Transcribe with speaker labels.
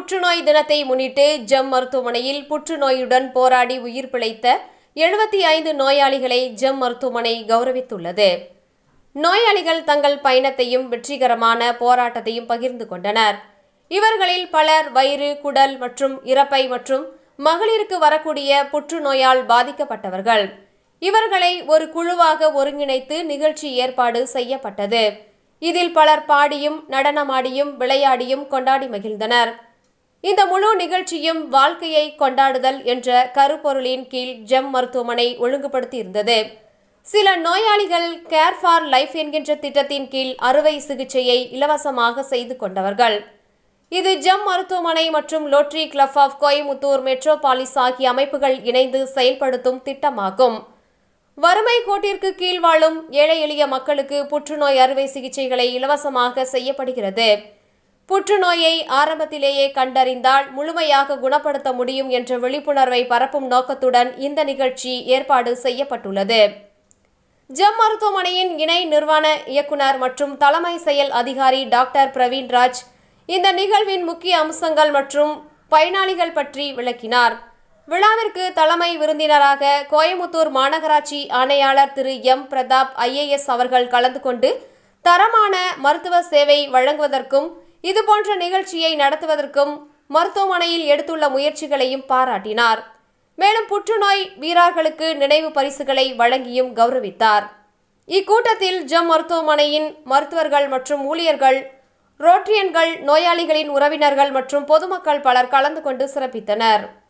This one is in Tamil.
Speaker 1: புற்றுநோய் தினத்தை முன்னிட்டு ஜெம் மருத்துவமனையில் புற்றுநோயுடன் போராடி உயிர் பிழைத்த எழுபத்தி ஐந்து நோயாளிகளை ஜெம் மருத்துவமனை கௌரவித்துள்ளது நோயாளிகள் தங்கள் பயணத்தையும் வெற்றிகரமான போராட்டத்தையும் பகிர்ந்து கொண்டனர் இவர்களில் பலர் வயிறு குடல் மற்றும் இறப்பை மற்றும் மகளிருக்கு வரக்கூடிய புற்றுநோயால் பாதிக்கப்பட்டவர்கள் இவர்களை ஒரு குழுவாக ஒருங்கிணைத்து நிகழ்ச்சி ஏற்பாடு செய்யப்பட்டது இதில் பலர் பாடியும் நடனமாடியும் விளையாடியும் கொண்டாடி மகிழ்ந்தனர் இந்த முழு நிகழ்ச்சியும் வாழ்க்கையை கொண்டாடுதல் என்ற கருப்பொருளின் கீழ் ஜெம் மருத்துவமனை ஒழுங்குபடுத்தியிருந்தது சில நோயாளிகள் கேர் ஃபார் லைஃப் என்கின்ற திட்டத்தின் கீழ் அறுவை சிகிச்சையை இலவசமாக செய்து கொண்டவர்கள் இது ஜெம் மருத்துவமனை மற்றும் Rotary Club of Coimbatore Metropolis ஆகிய அமைப்புகள் இணைந்து செயல்படுத்தும் திட்டமாகும் வறுமை கோட்டிற்கு கீழ் வாழும் ஏழை எளிய மக்களுக்கு புற்றுநோய் அறுவை சிகிச்சைகளை இலவசமாக செய்யப்படுகிறது புற்றுநோயை ஆரம்பத்திலேயே கண்டறிந்தால் முழுமையாக குணப்படுத்த முடியும் என்ற விழிப்புணர்வை பரப்பும் நோக்கத்துடன் இந்த நிகழ்ச்சி ஏற்பாடு செய்யப்பட்டுள்ளது ஜெம் மருத்துவமனையின் இணை நிர்வாண இயக்குனர் மற்றும் தலைமை செயல் அதிகாரி டாக்டர் பிரவீன் ராஜ் இந்த நிகழ்வின் முக்கிய அம்சங்கள் மற்றும் பயனாளிகள் பற்றி விளக்கினார் விழாவிற்கு தலைமை விருந்தினராக கோயமுத்தூர் மாநகராட்சி ஆணையாளர் திரு எம் பிரதாப் ஐஏஎஸ் அவர்கள் கலந்து கொண்டு தரமான மருத்துவ சேவை வழங்குவதற்கும் இதுபோன்ற நிகழ்ச்சியை நடத்துவதற்கும் மருத்துவமனையில் எடுத்துள்ள முயற்சிகளையும் பாராட்டினார் மேலும் புற்றுநோய் வீரர்களுக்கு நினைவு பரிசுகளை வழங்கியும் கௌரவித்தார் இக்கூட்டத்தில் ஜெம் மருத்துவமனையின் மருத்துவர்கள் மற்றும் ஊழியர்கள் ரோட்ரியன்கள் நோயாளிகளின் உறவினர்கள் மற்றும் பொதுமக்கள் பலர் கலந்து கொண்டு சிறப்பித்தனர்